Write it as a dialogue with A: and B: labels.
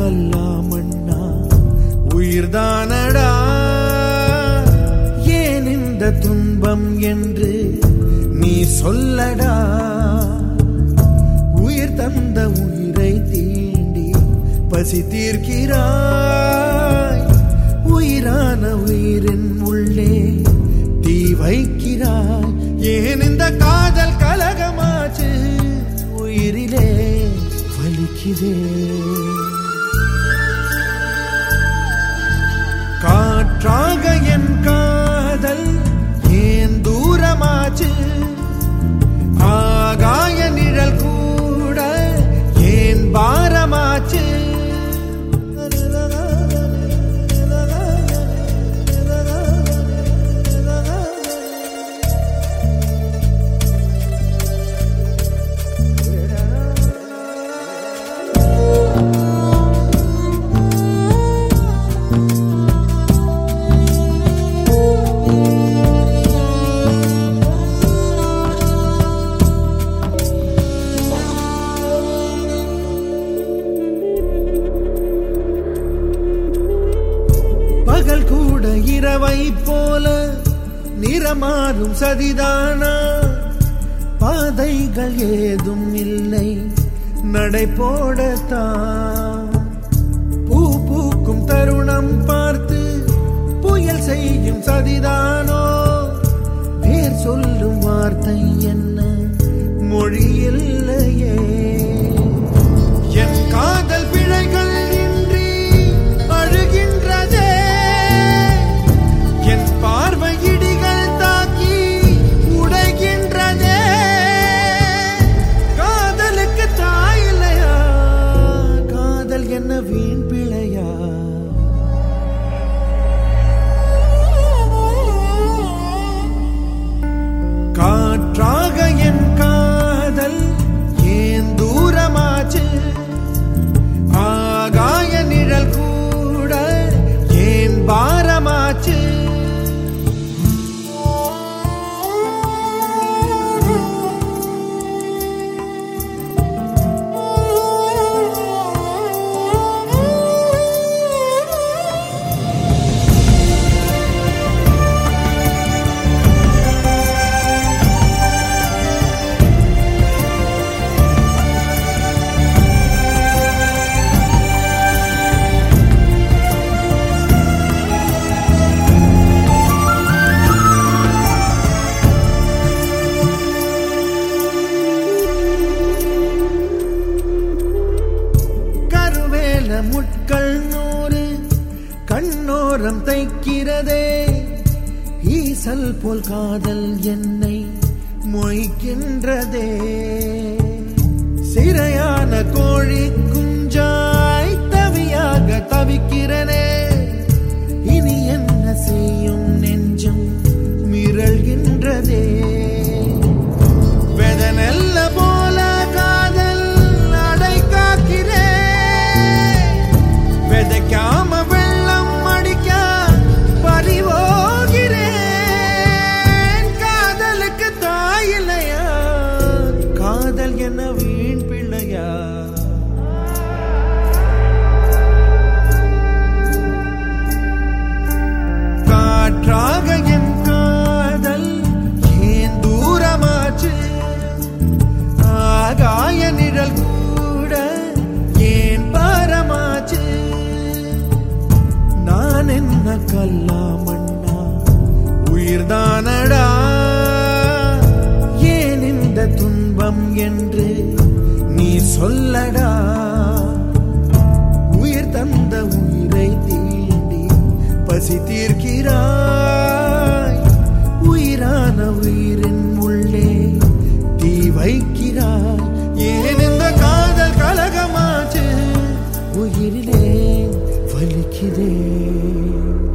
A: கல்லாமண்ணா உயிர்தானடா ஏன் இந்த துன்பம் என்று நீ சொல்லடா உயிர் தந்த உயிரை தீண்டி பசி தீர்க்கிறாய் உயிரான உயிரின் உள்ளே தீ வைக்கிறாய் ஏன் இந்த காதல் கலகமாச்சு உயிரிலே வலிக்குதே காற்றாக என் காதல் ஏன் தூரமாச்சு ஆகாய நிழல் கூட ஏன் பாரமாச்சு பகல் கூட இரவை போல நிறமாறும் சதிதானா பாதைகள் ஏதும் இல்லை நடை போடத்தான் பூ பூக்கும் தருணம் பார்த்து புயல் செய்யும் சதிதானோ பேர் சொல்லும் வார்த்தை என்ன மொழி இல்லையே என் காதல் பிழைகள் இன்றி அழுகின்றதே என் பார்வை இடிகள் தாக்கி உடைகின்றதே காதலுக்கு தாயில்லையா காதல் என்ன வீண் பிழையா காற்றாக என் காதல் ஏன் தூரமாச்சு ஆகாய நிழல் கூட ஏன் பாரமாச்சு கருவேல முட்கள் நூறு கண்ணோரம் தைக்கிறதே ஈசல் போல் காதல் என்னை மொய்க்கின்றதே சிறையான கோழி குஞ்சாய் தவியாக தவிக்கிறனே இனி என்ன செய்யும் நெஞ்சம் மிரள்கின்றதே வெதனெல்ல போல காதல் அடை காக்கிறே விதைக்காம வெள்ளம் அடிக்க பறிவோகிறேன் காதலுக்கு தாயில்லையா காதல் என்ன வீண் பிள்ளையா காற்றாக என் காதல் ஏன் தூரமாச்சு ஆகாய நிழல் கூட ஏன் பாரமாச்சு நான் என்ன கல்லாமண்ணா உயிர்தானடா ஏன் இந்த துன்பம் என்று நீ சொல்லடா உயிர் தந்த உயிரை தீண்டி பசி தீர்க்கிறாய் உயிரான உயிரின் உள்ளே தீ வைக்கிறாய் ஏன் இந்த காதல் கலகமாச்சு உயிரிலே வலிக்குதே